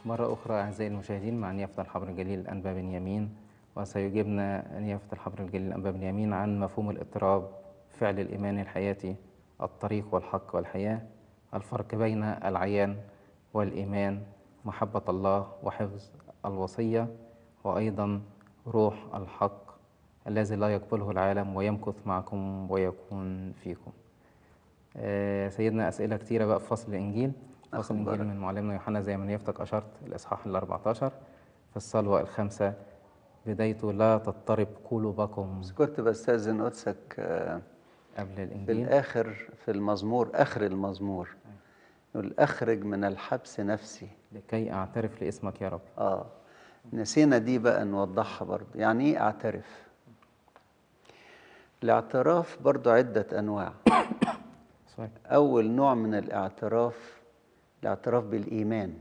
مرة أخرى أعزائي المشاهدين مع نيافة الحبر الجليل الأنبا بنيامين وسيجيبنا نيافة الحبر الجليل الأنبا بنيامين عن مفهوم الاضطراب فعل الإيمان الحياتي الطريق والحق والحياة الفرق بين العيان والإيمان محبة الله وحفظ الوصية وأيضا روح الحق الذي لا يقبله العالم ويمكث معكم ويكون فيكم آه، سيدنا أسئلة كتيرة بقى في فصل الإنجيل فصل الإنجيل أخبرك. من معلمنا يوحنا زي ما نيافتك أشرت الإصحاح ال 14 في الصلوة الخامسة بدايته لا تضطرب قلوبكم بس كنت بستأذن قدسك آه، قبل في الإنجيل الآخر في المزمور آخر المزمور يقول أخرج من الحبس نفسي لكي أعترف لاسمك يا رب آه نسينا دي بقى نوضحها برضه يعني إيه أعترف الاعتراف برضه عدة أنواع صحيح. أول نوع من الاعتراف الاعتراف بالإيمان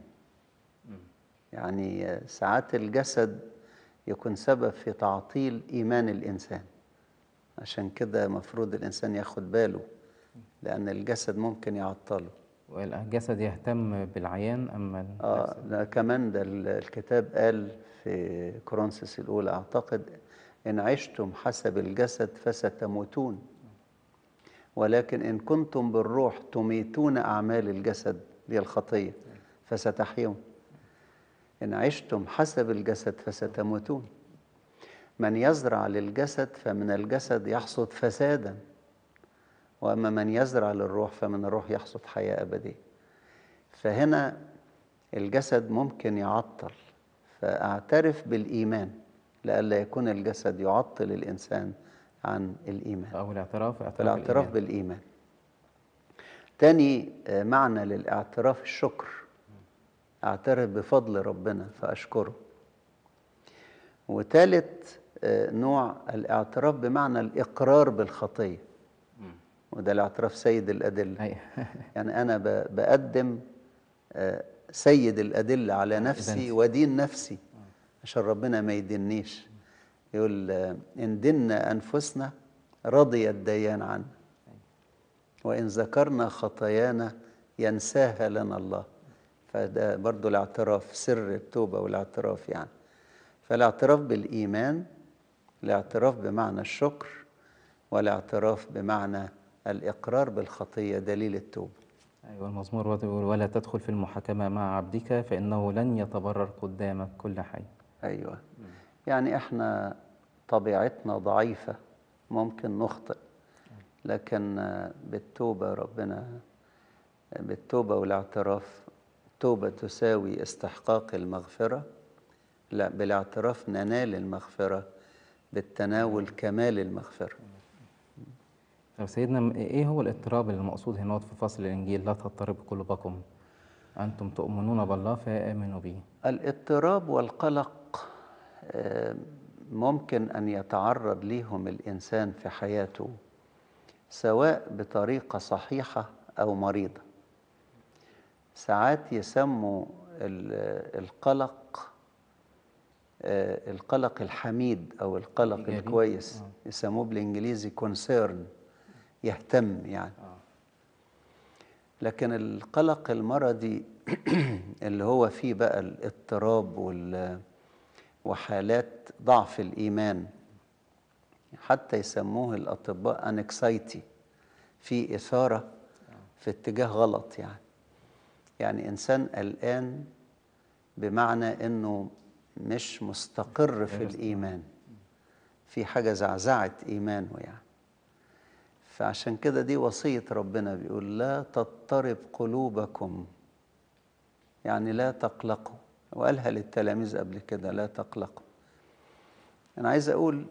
يعني آه، ساعات الجسد يكون سبب في تعطيل إيمان الإنسان عشان كده مفروض الإنسان ياخد باله لأن الجسد ممكن يعطله والجسد يهتم بالعيان أما النفس آه ده كمان ده ال- الكتاب قال في كورنثوس الأولى أعتقد إن عشتم حسب الجسد فستموتون ولكن إن كنتم بالروح تميتون أعمال الجسد هي الخطية فستحيون إن عشتم حسب الجسد فستموتون من يزرع للجسد فمن الجسد يحصد فسادا وأما من يزرع للروح فمن الروح يحصد حياة أبدية فهنا الجسد ممكن يعطل فأعترف بالإيمان لئلا يكون الجسد يعطل الإنسان عن الإيمان أو الاعتراف اعتراف فالاعتراف الإيمان. بالإيمان تاني آه، معنى للاعتراف الشكر أعترف بفضل ربنا فأشكره وتالت آه، نوع الاعتراف بمعنى الإقرار بالخطية وده الاعتراف سيد الأدلة أي يعني أنا ب- بقدم آه، سيد الأدلة على نفسي إذن. ودين نفسي عشان ربنا ما يدنيش يقول آه، إن دنا أنفسنا رضي الديان عنا وإن ذكرنا خطايانا ينساها لنا الله فده برضو الاعتراف سر التوبة والاعتراف يعني فالاعتراف بالإيمان الاعتراف بمعنى الشكر والاعتراف بمعنى الإقرار بالخطية دليل التوبة أيوة المزمور برضه بيقول ولا تدخل في المحاكمة مع عبدك فإنه لن يتبرر قدامك كل حي أيوة يعني إحنا طبيعتنا ضعيفة ممكن نخطئ لكن آه، بالتوبة ربنا بالتوبة والاعتراف التوبة تساوي استحقاق المغفرة لا بالاعتراف ننال المغفرة بالتناول كمال المغفرة طب سيدنا م- إيه هو الاضطراب اللي المقصود هنا في فصل الإنجيل لا تضطرب قلوبكم أنتم تؤمنون بالله فآمنوا به الاضطراب والقلق آه، ممكن أن يتعرض ليهم الإنسان في حياته سواء بطريقة صحيحة أو مريضة ساعات يسموا ال- القلق آه، القلق الحميد أو القلق إيجابي. الكويس يسموه بالإنجليزي concern يهتم يعني لكن القلق المرضي اللي هو فيه بقى الاضطراب وال وحالات ضعف الإيمان حتى يسموه الأطباء انكسايتي في إثارة في اتجاه غلط يعني يعني إنسان قلقان بمعنى إنه مش مستقر في الإيمان في حاجة زعزعت إيمانه يعني فعشان كده دي وصية ربنا بيقول لا تضطرب قلوبكم يعني لا تقلقوا وقالها للتلاميذ قبل كده لا تقلقوا أنا عايز أقول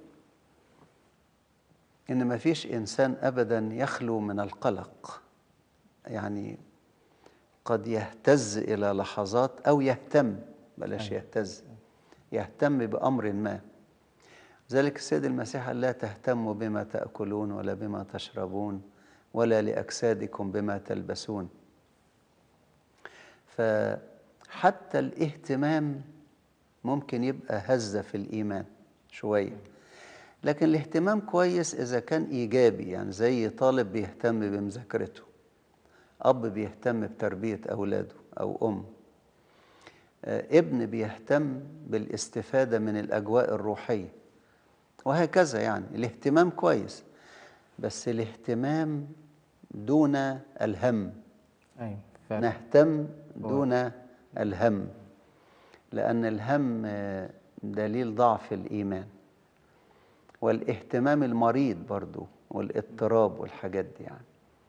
إن مفيش إنسان أبدا يخلو من القلق يعني قد يهتز إلى لحظات أو يهتم بلاش يهتز يهتم بأمر ما ذلك السيد المسيح قال لا تهتموا بما تأكلون ولا بما تشربون ولا لأجسادكم بما تلبسون فحتى الاهتمام ممكن يبقى هزة في الإيمان شوية لكن الاهتمام كويس إذا كان إيجابي يعني زي طالب بيهتم بمذاكرته أب بيهتم بتربية أولاده أو أم آه، ابن بيهتم بالاستفادة من الأجواء الروحية وهكذا يعني الاهتمام كويس بس الاهتمام دون الهم ايوه فعلا نهتم دون الهم لأن الهم آه، دليل ضعف الإيمان والاهتمام المريض برضو والاضطراب والحاجات دي يعني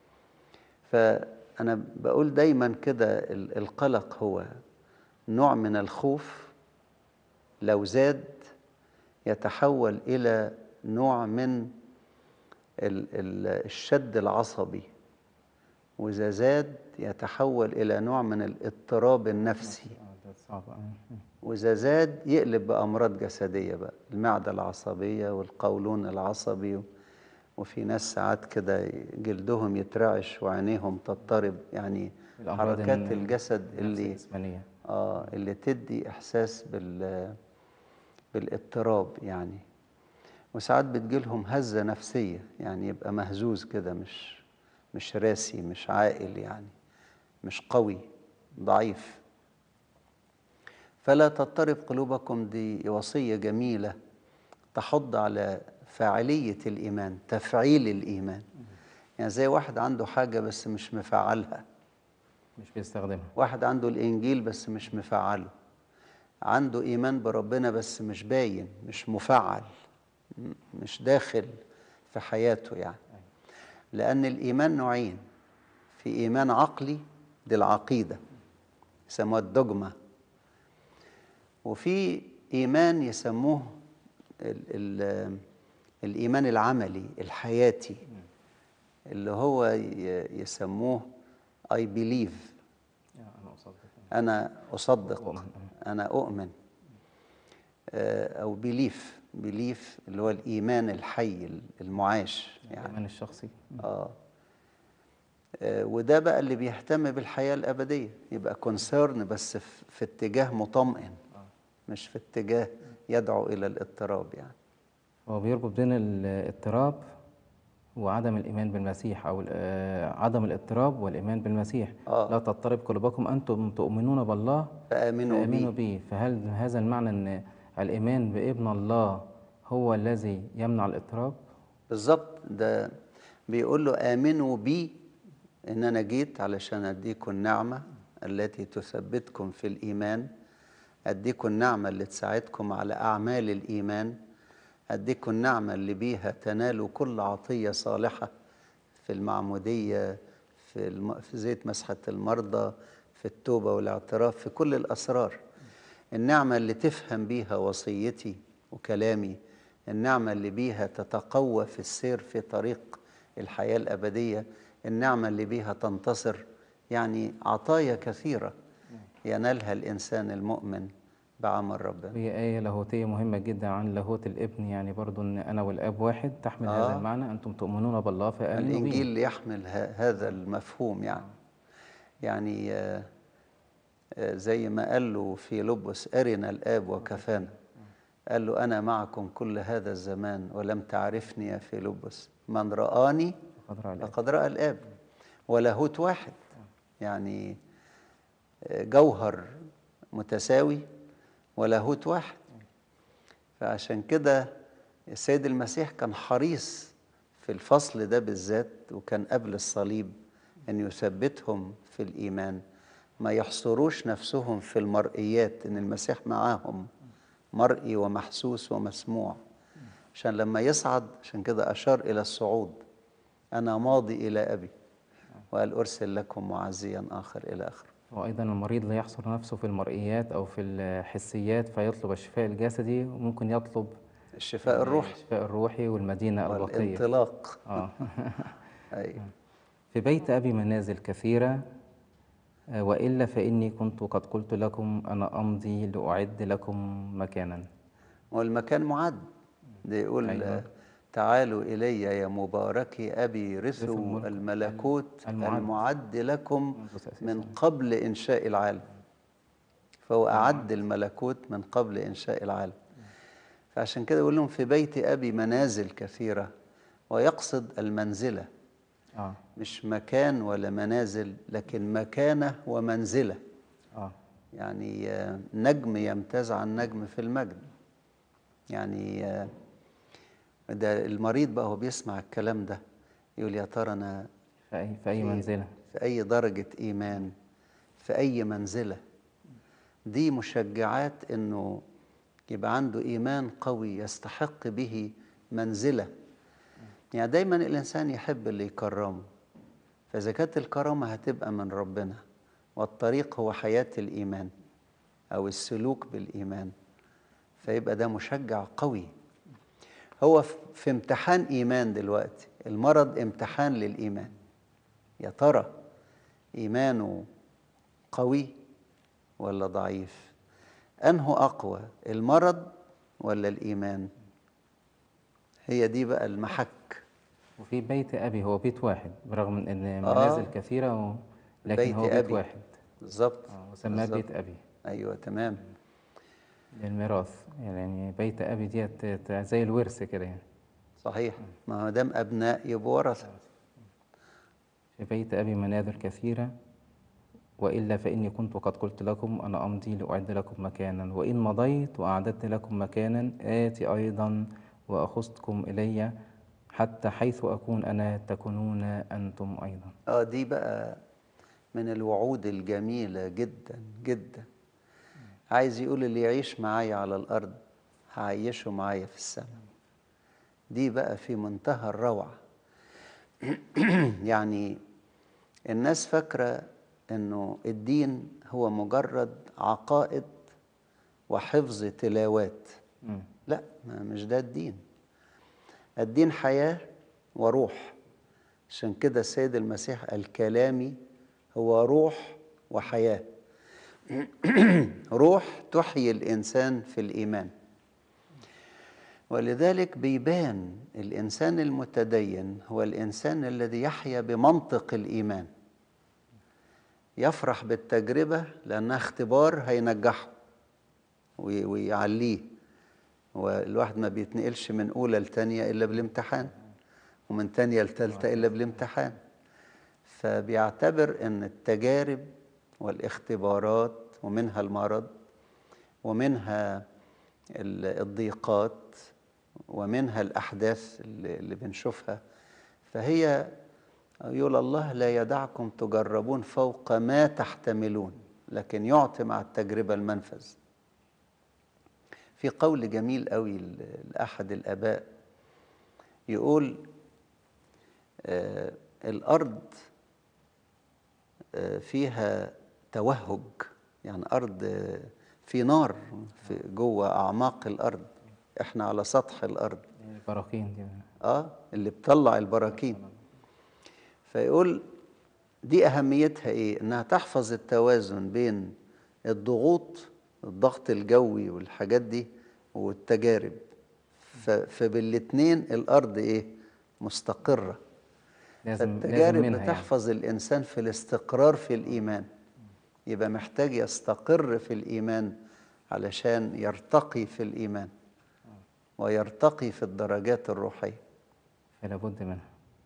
فأنا بقول دايما كده ال- القلق هو نوع من الخوف لو زاد يتحول إلى نوع من ال- ال- الشد العصبي وإذا زاد يتحول إلى نوع من الاضطراب النفسي آه، ده صعب آه. وإذا زاد يقلب بأمراض جسدية بقى المعدة العصبية والقولون العصبي و- وفي ناس ساعات كده جلدهم يترعش وعينيهم تضطرب يعني الأمراض حركات الن- الجسد النفس اللي الجسمانية آه اللي تدي إحساس بال بالاضطراب يعني وساعات بتجيلهم هزة نفسية يعني يبقى مهزوز كده مش مش راسي مش عاقل يعني مش قوي ضعيف فلا تضطرب قلوبكم دي وصية جميلة تحض على فاعلية الإيمان تفعيل الإيمان يعني زي واحد عنده حاجة بس مش مفعلها مش بيستخدمها واحد عنده الإنجيل بس مش مفعله عنده إيمان بربنا بس مش باين مش مفعل م- مش داخل في حياته يعني لأن الإيمان نوعين في إيمان عقلي دي العقيدة يسموها الدogma وفي إيمان يسموه ال ال الإيمان العملي الحياتي اللي هو ي- يسموه I believe يا أنا أصدق أنا أصدق أؤمن. أنا أؤمن آه، أو بليف بليف اللي هو الإيمان الحي المعاش يعني الإيمان الشخصي آه آه، وده بقى اللي بيهتم بالحياة الأبدية يبقى كونسيرن بس في, في اتجاه مطمئن مش في اتجاه يدعو إلى الاضطراب يعني هو بيربط بين الاضطراب وعدم الإيمان بالمسيح أو آه، عدم الاضطراب والإيمان بالمسيح آه. لا تضطرب قلوبكم أنتم تؤمنون بالله فآمنوا فآمنوا بي به فهل هذا المعنى أن الإيمان بابن الله هو الذي يمنع الاضطراب؟ بالظبط ده بيقول له آمنوا بي إن أنا جيت علشان أديكم النعمة التي تثبتكم في الإيمان أديكم النعمة اللي تساعدكم على أعمال الإيمان أديكم النعمة اللي بيها تنالوا كل عطية صالحة في المعمودية في, الم... في زيت مسحة المرضى في التوبة والاعتراف في كل الأسرار النعمة اللي تفهم بيها وصيتي وكلامي النعمة اللي بيها تتقوى في السير في طريق الحياة الأبدية النعمة اللي بيها تنتصر يعني عطايا كثيرة ينالها الإنسان المؤمن بعمل ربنا هي آية لاهوتية مهمة جدا عن لاهوت الابن يعني برضو أن أنا والآب واحد تحمل آه. هذا المعنى أنتم تؤمنون بالله فآمنوا به الإنجيل يحمل ه- هذا المفهوم يعني يعني آه، آه، زي ما قال له في لبس أرنا الآب وكفانا قال له أنا معكم كل هذا الزمان ولم تعرفني يا فيلبس من رآني فقد رأى الآب. فقد رأى الآب ولاهوت واحد يعني آه، جوهر متساوي ولاهوت واحد فعشان كده السيد المسيح كان حريص في الفصل ده بالذات وكان قبل الصليب أن يثبتهم في الإيمان ما يحصروش نفسهم في المرئيات أن المسيح معاهم مرئي ومحسوس ومسموع عشان لما يصعد عشان كده أشار إلى الصعود أنا ماضي إلى أبي وقال أرسل لكم معزيا آخر إلى آخره وأيضا المريض لا يحصر نفسه في المرئيات أو في الحسيات فيطلب الشفاء الجسدي وممكن يطلب الشفاء الروحي الشفاء الروحي والمدينة البقية والانطلاق آه. أيوة. في بيت أبي منازل كثيرة آه، وإلا فإني كنت قد قلت لكم أنا أمضي لأعد لكم مكانا والمكان معد ده يقول أيوة. أيوة. تعالوا إلي يا مباركي أبي رثوا رثوا الملك الملكوت المعد. المعد لكم منذ تأسيس من قبل إنشاء العالم فهو أعد الملكوت من قبل إنشاء العالم فعشان كده يقول لهم في بيت أبي منازل كثيرة ويقصد المنزلة آه. مش مكان ولا منازل لكن مكانة ومنزلة آه. يعني آه، نجم يمتاز عن نجم في المجد يعني آه، ده المريض بقى هو بيسمع الكلام ده يقول يا ترى انا في أي, في أي منزلة في أي درجة إيمان في أي منزلة دي مشجعات إنه يبقى عنده إيمان قوي يستحق به منزلة يعني دايما الإنسان يحب اللي يكرمه فإذا كانت الكرامة هتبقى من ربنا والطريق هو حياة الإيمان أو السلوك بالإيمان فيبقى ده مشجع قوي هو في- في امتحان إيمان دلوقتي المرض امتحان للإيمان يا ترى إيمانه قوي ولا ضعيف أنه أقوى المرض ولا الإيمان هي دي بقى المحك وفي بيت أبي هو بيت واحد برغم من إن آه. منازل كثيرة و... لكن بيت هو بيت أبي. واحد بالظبط آه، وسماه بالظبط. بيت أبي أيوة تمام للميراث يعني بيت أبي ديت ت- زي الورث كده يعني صحيح ما دام أبناء يبقوا ورثة في بيت أبي منازل كثيرة وإلا فإني كنت قد قلت لكم أنا أمضي لأعد لكم مكانا وإن مضيت وأعددت لكم مكانا آتي أيضا وأخذتكم إلي حتى حيث أكون أنا تكونون أنتم أيضا اه دي بقى من الوعود الجميلة جدا جدا عايز يقول اللي يعيش معايا على الأرض هعيشه معايا في السماء دي بقى في منتهى الروعة يعني الناس فاكرة انه الدين هو مجرد عقائد وحفظ تلاوات مم. لا ما مش ده الدين الدين حياة وروح عشان كده السيد المسيح الكلامي هو روح وحياة روح تحيي الإنسان في الإيمان ولذلك بيبان الإنسان المتدين هو الإنسان الذي يحيا بمنطق الإيمان يفرح بالتجربة لأنها اختبار هينجحه وي- ويعليه والواحد ما بيتنقلش من أولى لتانية إلا بالامتحان ومن تانية لتالتة إلا بالامتحان فبيعتبر أن التجارب والاختبارات ومنها المرض ومنها ال- الضيقات ومنها الأحداث اللي اللي بنشوفها فهي يقول الله لا يدعكم تجربون فوق ما تحتملون لكن يعطي مع التجربة المنفذ في قول جميل قوي ل- لأحد الآباء يقول آه الأرض آه فيها توهج يعني أرض آه، في نار في جوه أعماق الأرض إحنا على سطح الأرض البراكين دي اه اللي بتطلع البراكين فيقول دي اهميتها ايه انها تحفظ التوازن بين الضغوط الضغط الجوي والحاجات دي والتجارب ف- فبالاتنين الارض ايه مستقره لازم لازم فالتجارب منها يعني. بتحفظ الانسان في الاستقرار في الايمان يبقى محتاج يستقر في الايمان علشان يرتقي في الايمان ويرتقي في الدرجات الروحيه فلا بد منها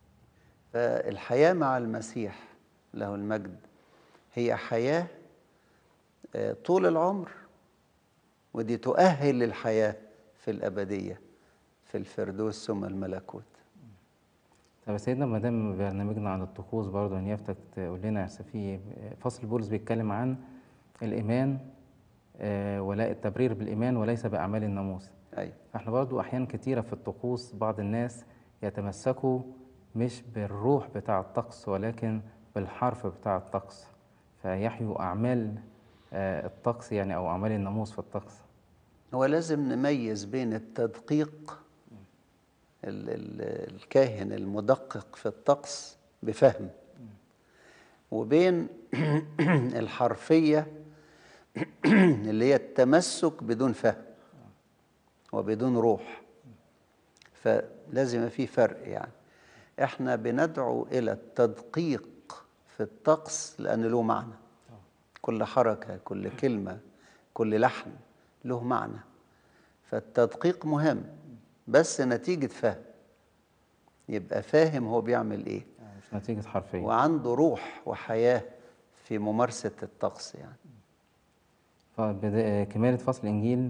فالحياة مع المسيح له المجد هي حياة آه، طول العمر ودي تؤهل للحياة في الأبدية في الفردوس ثم الملكوت طب يا سيدنا ما دام برنامجنا عن الطقوس برضه نيافتك تقول لنا يا في فصل بولس بيتكلم عن الإيمان آه، ولا التبرير بالإيمان وليس بأعمال الناموس أي فاحنا برضو أحيان كتيرة في الطقوس بعض الناس يتمسكوا مش بالروح بتاع الطقس ولكن بالحرف بتاع الطقس فيحيوا أعمال آه، الطقس يعني أو أعمال الناموس في الطقس هو لازم نميز بين التدقيق ال- ال- الكاهن المدقق في الطقس بفهم وبين الحرفية اللي هي التمسك بدون فهم وبدون روح فلازم يبقى في فرق يعني احنا بندعو الى التدقيق في الطقس لان له معنى كل حركه كل كلمه كل لحن له معنى فالتدقيق مهم بس نتيجه فهم يبقى فاهم هو بيعمل ايه آه، مش نتيجة حرفية وعنده روح وحياه في ممارسه الطقس يعني فكمالة فصل الإنجيل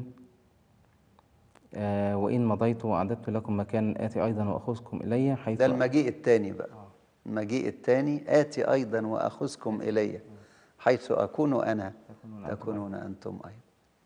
آه، وإن مضيت وأعددت لكم مكان آتي أيضا وأخذكم إلي حيث ده المجيء الثاني بقى المجيء الثاني آتي أيضا وأخذكم إلي حيث أكون أنا تكونون أنتم أيضا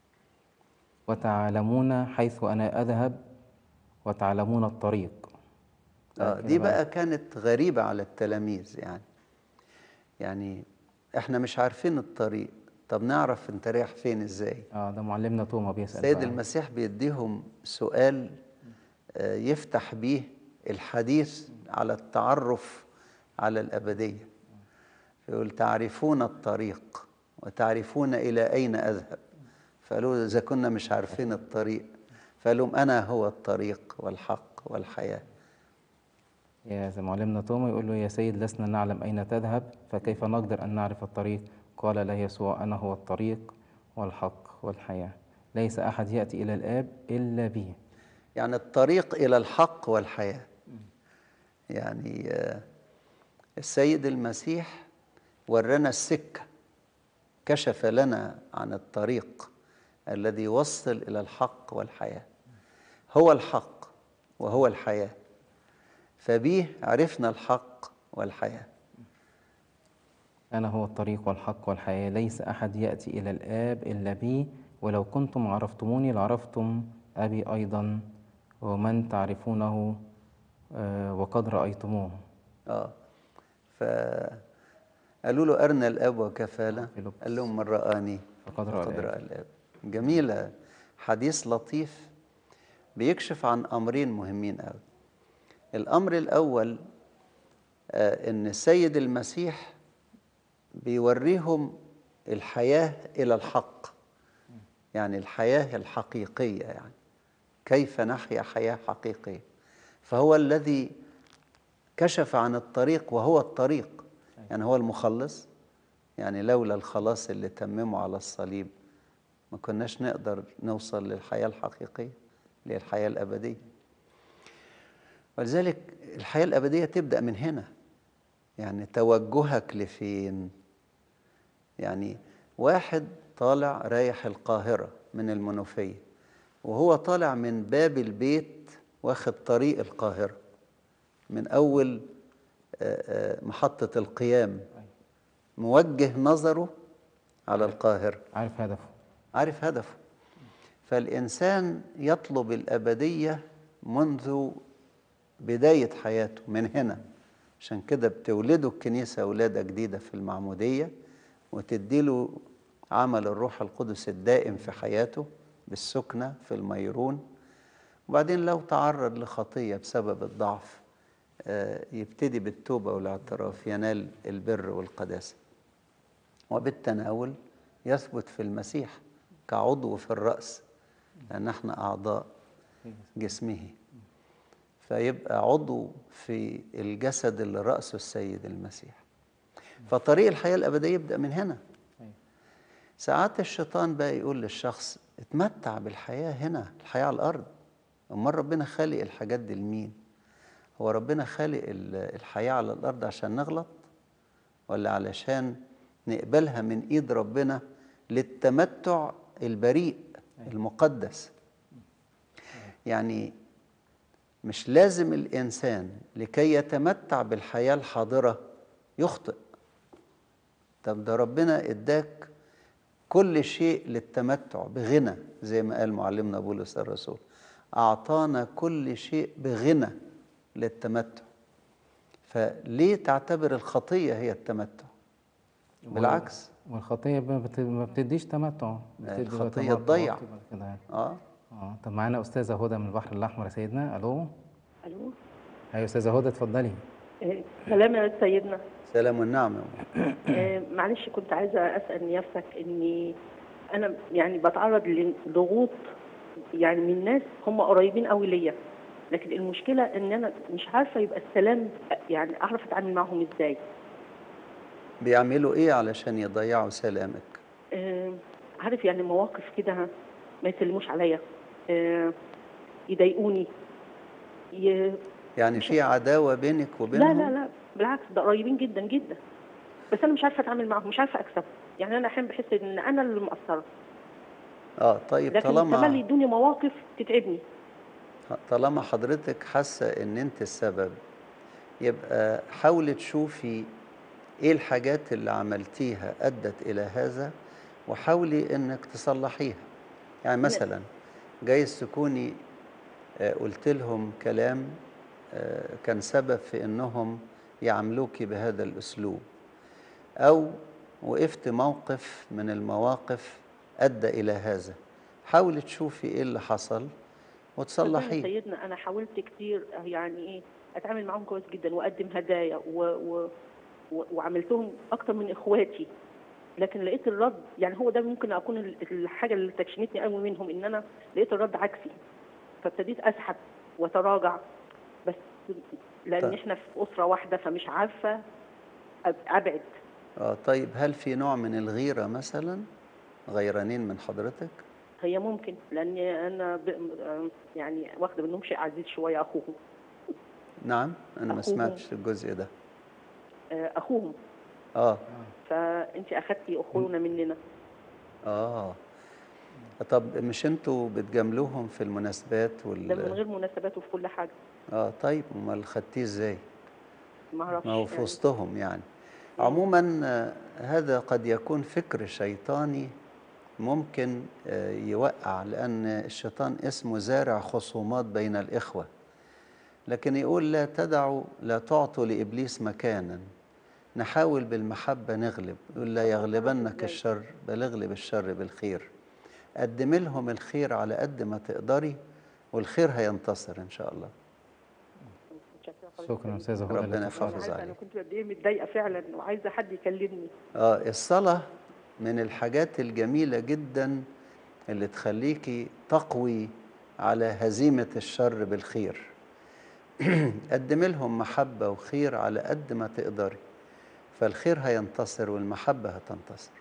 وتعلمون حيث أنا أذهب وتعلمون الطريق آه كده دي بقى كانت غريبة على التلاميذ يعني يعني احنا مش عارفين الطريق طب نعرف انت رايح فين ازاي اه ده معلمنا توما بيسأل السيد بقى. المسيح بيديهم سؤال آه، يفتح بيه الحديث على التعرف على الأبدية يقول تعرفون الطريق وتعرفون إلى أين أذهب فقالوا له إذا كنا مش عارفين الطريق فقال لهم أنا هو الطريق والحق والحياة يا زي معلمنا توما يقول له يا سيد لسنا نعلم أين تذهب فكيف نقدر أن نعرف الطريق قال له يسوع أنا هو الطريق والحق والحياة ليس أحد يأتي إلى الآب إلا بي يعني الطريق إلى الحق والحياة يعني آه، السيد المسيح ورانا السكة كشف لنا عن الطريق الذي يوصل إلى الحق والحياة هو الحق وهو الحياة فبيه عرفنا الحق والحياة أنا هو الطريق والحق والحياة ليس أحد يأتي إلى الآب إلا بي ولو كنتم عرفتموني لعرفتم أبي أيضا ومن تعرفونه آه، وقد رأيتموه اه فقالوا له أرنا الأب وكفانا فيلبس. قال لهم من رآني فقد رأى فقد الآب. رأى الآب جميلة حديث لطيف بيكشف عن أمرين مهمين قوي الأمر الأول آه، إن السيد المسيح بيوريهم الحياة إلى الحق يعني الحياة الحقيقية يعني كيف نحيا حياة حقيقية فهو الذي كشف عن الطريق وهو الطريق يعني هو المخلص يعني لولا الخلاص اللي تممه على الصليب ما كناش نقدر نوصل للحياة الحقيقية اللي هي الحياة الأبدية ولذلك الحياة الأبدية تبدأ من هنا يعني توجهك لفين يعني واحد طالع رايح القاهرة من المنوفية وهو طالع من باب البيت واخد طريق القاهرة من أول آه، آه، محطة القيام موجه نظره على القاهرة عارف هدفه عارف هدفه فالإنسان يطلب الأبدية منذ بداية حياته من هنا عشان كده بتولده الكنيسة ولادة جديدة في المعمودية وتديله عمل الروح القدس الدائم في حياته بالسكنة في الميرون وبعدين لو تعرض لخطية بسبب الضعف آه، يبتدي بالتوبة والاعتراف ينال البر والقداسة وبالتناول يثبت في المسيح كعضو في الرأس لأن احنا أعضاء جسمه فيبقى عضو في الجسد اللي رأسه السيد المسيح فطريق الحياة الأبدية يبدأ من هنا ساعات الشيطان بقى يقول للشخص اتمتع بالحياة هنا الحياة على الأرض أمال ربنا خالق الحاجات دي لمين هو ربنا خالق ال- الحياة على الأرض عشان نغلط ولا علشان نقبلها من إيد ربنا للتمتع البريء المقدس يعني مش لازم الإنسان لكي يتمتع بالحياة الحاضرة يخطئ طب ده ربنا اداك كل شيء للتمتع بغنى زي ما قال معلمنا بولس الرسول أعطانا كل شيء بغنى للتمتع فليه تعتبر الخطية هي التمتع بالعكس والخطية بقى بت- ما بتديش تمتع بتدي الخطية تمتع تضيع. وقت بعد كده يعني. اه اه طب معانا أستاذة هدى من البحر الأحمر يا سيدنا ألو الو أيوة أستاذة هدى اتفضلي آه، سلام يا سيدنا سلام والنعمة آه، معلش كنت عايزه اسال نيابتك اني انا يعني بتعرض لضغوط يعني من ناس هم قريبين قوي ليا لكن المشكله ان انا مش عارفه يبقى السلام يعني اعرف اتعامل معهم ازاي بيعملوا ايه علشان يضيعوا سلامك آه، عارف يعني مواقف كده ما يسلموش عليا آه، يضايقوني ي... يعني في عداوة بينك لا وبينهم لا لا بالعكس ده قريبين جدا جدا بس انا مش عارفه اتعامل معاهم مش عارفه اكسب يعني انا احيانا بحس ان انا اللي مقصره اه طيب لكن طالما تملي يدوني مواقف تتعبني طالما حضرتك حاسة ان انت السبب يبقى حاولي تشوفي ايه الحاجات اللي عملتيها ادت الى هذا وحاولي انك تصلحيها يعني مثلا جايز تكوني آه، قلت لهم كلام آه، كان سبب في انهم يعاملوكي بهذا الاسلوب او وقفت موقف من المواقف ادى الى هذا حاولي تشوفي ايه اللي حصل صدقني وتصلحيه سيدنا انا حاولت كتير يعني ايه اتعامل معاهم كويس جدا واقدم هدايا و... و... و... وعملتهم اكتر من اخواتي لكن لقيت الرد يعني هو ده ممكن اكون ال- الحاجه اللي تكشنتني قوي منهم ان انا لقيت الرد عكسي فابتديت اسحب واتراجع بس لان طيب. احنا في اسره واحده فمش عارفه أب- ابعد اه طيب هل في نوع من الغيرة مثلا غيرانين من حضرتك هي ممكن لان انا ب... يعني واخده منهم شيء عزيز شويه اخوهم نعم انا ما أخوهم. سمعتش الجزء ده آه، اخوهم اه فانت اخدتي اخونا مننا اه طب مش انتوا بتجاملوهم في المناسبات ده من وال غير مناسبات وفي كل حاجه اه طيب امال خدتيه ازاي ما اعرفش ما هو في يعني. وسطهم يعني عموما آه، هذا قد يكون فكر شيطاني ممكن آه، يوقع لأن الشيطان اسمه زارع خصومات بين الإخوة لكن يقول لا تدعوا لا تعطوا لإبليس مكانا نحاول بالمحبة نغلب يقول لا يغلبنك الشر بل اغلب الشر بالخير قدم لهم الخير على قد ما تقدري والخير هينتصر إن شاء الله متشكرة خالص شكرا جداً. استاذه هدى ربنا للاتصال. أنا يحافظ عارفة انا عليك. كنت قد ايه متضايقه فعلا وعايزه حد يكلمني آه الصلاة من الحاجات الجميلة جدا اللي تخليكي تقوي على هزيمة الشر بالخير قدم لهم محبة وخير على قد ما تقدري فالخير هينتصر والمحبة هتنتصر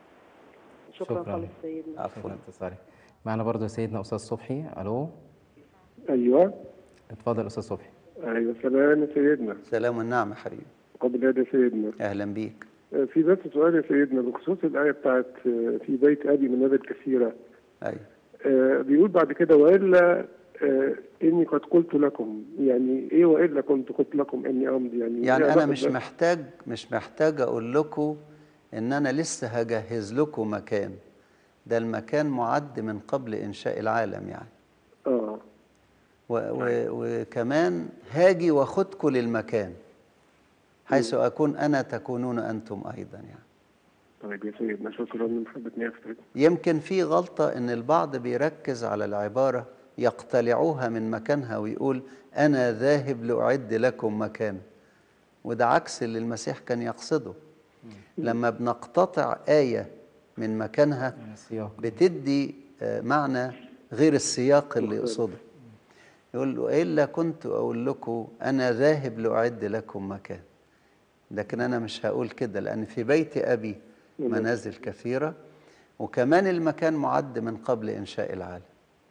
شكرا, شكراً. خالص سيدنا عفوا شكرا لاتصالك معنا برضو سيدنا استاذ صبحي الو ايوه اتفضل استاذ صبحي ايوه سلام يا سيدنا سلام والنعمة حبيبي قبل هذا سيدنا أهلا بيك آه، في بس سؤال يا سيدنا بخصوص الايه بتاعت آه، في بيت ابي من نبت كثيره أيوة آه، بيقول بعد كده والا آه، اني قد قلت لكم يعني ايه والا كنت قلت لكم اني امضي يعني يعني إيه أنا علاقة مش ده؟ محتاج مش محتاج أقول لكم إن أنا لسه هجهز لكم مكان ده المكان معد من قبل إنشاء العالم يعني اه و و وكمان هاجي واخدكم للمكان حيث أكون أنا تكونون أنتم أيضا يعني طيب يا سيدنا شكرا لمحبة نيافتك يمكن في غلطة إن البعض بيركز على العبارة يقتلعوها من مكانها ويقول أنا ذاهب لأعد لكم مكان وده عكس اللي المسيح كان يقصده لما بنقتطع آية من مكانها من السياق بتدي آه، معنى غير السياق اللي يقصده يقول له إلا كنت أقول لكم أنا ذاهب لأعد لكم مكان لكن أنا مش هقول كده لأن في بيت أبي منازل كثيرة وكمان المكان معد من قبل إنشاء العالم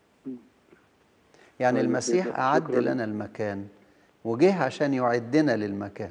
يعني طيب، المسيح شكراً. أعد شكراً. لنا المكان وجه عشان يعدنا للمكان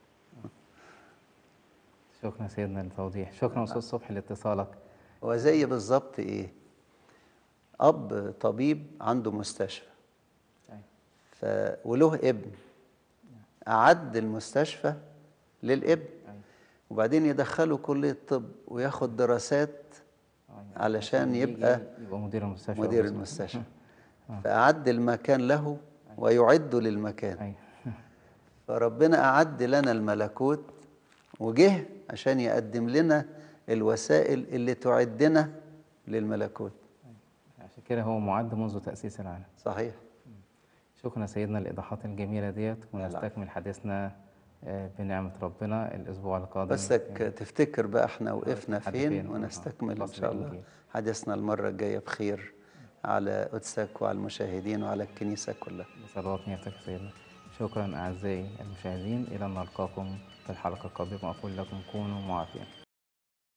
شكرا سيدنا للتوضيح شكرا استاذ صبحي لاتصالك وزي بالظبط إيه أب طبيب عنده مستشفى أيوة. ف... وله ابن أعد المستشفى للابن أيوة. وبعدين يدخله كلية طب وياخد دراسات أيوة. علشان يجي يبقى يبقى مدير المستشفى مدير أو اسمه. المستشفى فأعد المكان له ويعد للمكان ايوه فربنا أعد لنا الملكوت وجه عشان يقدم لنا الوسائل اللي تعدنا للملكوت عشان كده هو معد منذ تاسيس العالم صحيح شكرا سيدنا الإيضاحات الجميلة ديت ونستكمل حديثنا آه، بنعمة ربنا الأسبوع القادم بسك تفتكر بقى احنا وقفنا لحد فين فين؟ ونستكمل ان فصل شاء الله الإنجيل. حديثنا المرة الجاية بخير على قدسك وعلى المشاهدين وعلى الكنيسة كلها بصلوات نيتك يا سيدنا شكرا أعزائي المشاهدين إلى أن نلقاكم في الحلقة القادمة أقول لكم كونوا معافين